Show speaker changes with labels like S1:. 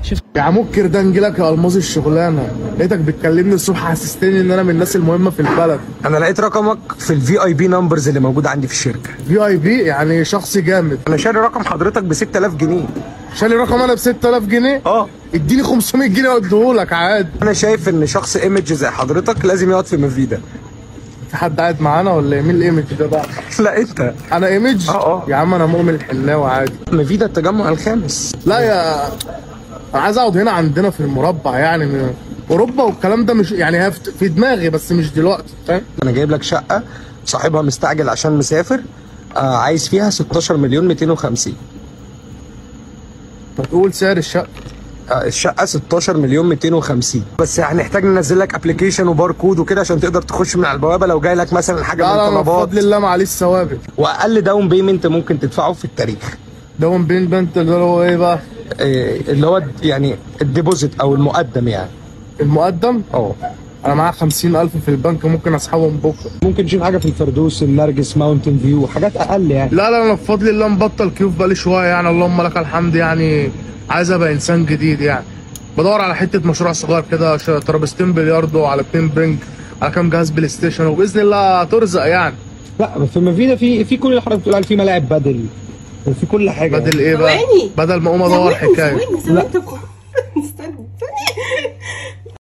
S1: يا مكر ده نجيلك يا الماظ الشغلانه لقيتك بتكلمني الصبح حسستني ان انا من الناس المهمه في البلد
S2: انا لقيت رقمك في الفي اي بي نمبرز اللي موجوده عندي في الشركه
S1: في اي بي يعني شخص جامد
S2: انا شاري رقم حضرتك ب 6000 جنيه
S1: شالي رقم انا ب 6000 جنيه
S2: اه
S1: اديني 500 جنيه واديهولك عادي
S2: انا شايف ان شخص ايمج زي حضرتك لازم يقعد في مفيدا
S1: في حد قاعد معانا ولا ايه مين الايمج ده بقى
S2: لا انت
S1: انا ايمج
S2: اه، اه.
S1: يا عم انا مؤمن الحلاوه عادي
S2: مفيدا التجمع الخامس
S1: لا يا انا عايز اقعد هنا عندنا في المربع يعني من اوروبا والكلام ده مش يعني هي في- في دماغي بس مش دلوقتي فاهم
S2: انا جايب لك شقه صاحبها مستعجل عشان مسافر آه عايز فيها 16 مليون 250
S1: ما تقول سعر الشقه
S2: آه الشقه 16 مليون 250 بس هنحتاج ننزل لك ابلكيشن وباركود وكده عشان تقدر تخش من على البوابه لو جاي لك مثلا حاجه
S1: لا لا
S2: من
S1: انا
S2: طلبات
S1: بفضل الله معلش ثوابت
S2: واقل داون بيمنت ممكن تدفعه في التاريخ
S1: داون بين بنت اللي هو ايه بقى
S2: آه اللي هو يعني الديبوزيت او المقدم يعني
S1: المقدم
S2: اه
S1: انا معايا 50000 في البنك ممكن اسحبهم بكره
S2: ممكن تشوف حاجه في الفردوس النرجس ماونتن فيو حاجات اقل يعني
S1: لا لا انا بفضل الله مبطل كيوف بقالي شويه يعني اللهم لك الحمد يعني عايز ابقى انسان جديد يعني بدور على حته مشروع صغير كده ش- ترابيزتين بلياردو على اتنين بنج على كام جهاز بلاي ستيشن وباذن الله هترزق يعني
S2: لا في مفيدا في في كل اللي حضرتك بتقول عليه في ملاعب بدل وفي كل حاجه
S1: بدل ايه بقى
S3: ثواني.
S1: بدل ما اقوم ادور
S3: ثواني
S1: حكايه
S3: ثواني ثواني طب